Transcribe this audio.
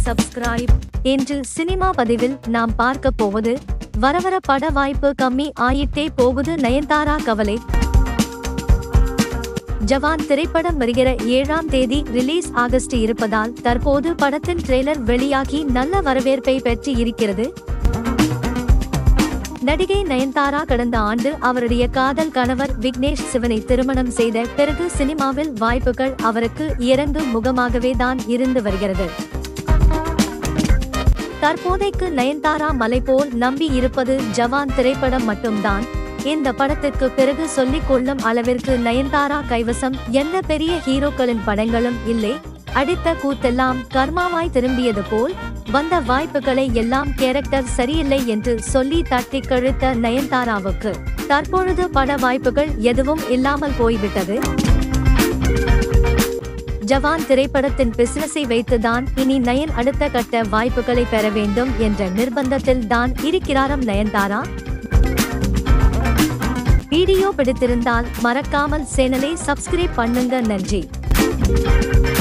subscribe என்று cinema பதிவில் நாம் பார்க்க போவது வரவர பட வாய்ப்பு கம்மி ஆயிட்டே போகுது நயன்தாரா கவலை ஜவான் திரைப்படம் வருகிற ஏழாம் தேதி ரிலீஸ் ஆகஸ்ட் இருப்பதால் தற்போது படத்தின் ட்ரெய்லர் வெளியாகி நல்ல வரவேற்பை பெற்று இருக்கிறது நடிகை நயன்தாரா கடந்த ஆண்டு அவருடைய காதல் கணவர் விக்னேஷ் சிவனை திருமணம் செய்த பிறகு சினிமாவில் வாய்ப்புகள் அவருக்கு இறங்கு முகமாகவே தான் இருந்து வருகிறது தற்போதைக்கு நயன்தாரா மலை போல் நம்பி இருப்பது ஜவான் திரைப்படம் மட்டும்தான் இந்த படத்திற்கு பிறகு சொல்லிக் கொள்ளும் அளவிற்கு நயன்தாரா கைவசம் எந்த பெரிய ஹீரோக்களின் படங்களும் இல்லை அடித்த கூத்தெல்லாம் கர்மாவாய் திரும்பியது போல் வந்த வாய்ப்புகளை எல்லாம் கேரக்டர் சரியில்லை என்று சொல்லி தட்டி கழுத்த நயன்தாராவுக்கு தற்பொழுது பட வாய்ப்புகள் எதுவும் இல்லாமல் போய்விட்டது ஜவான் திரைப்படத்தின் பிசினஸை வைத்துதான் இனி நயன் அடுத்த கட்ட வாய்ப்புகளை பெற வேண்டும் என்ற நிர்பந்தத்தில் தான் இருக்கிறாராம் நயன்தாரா வீடியோ பிடித்திருந்தால் மறக்காமல் சேனலை சப்ஸ்கிரைப் பண்ணுங்க நன்றி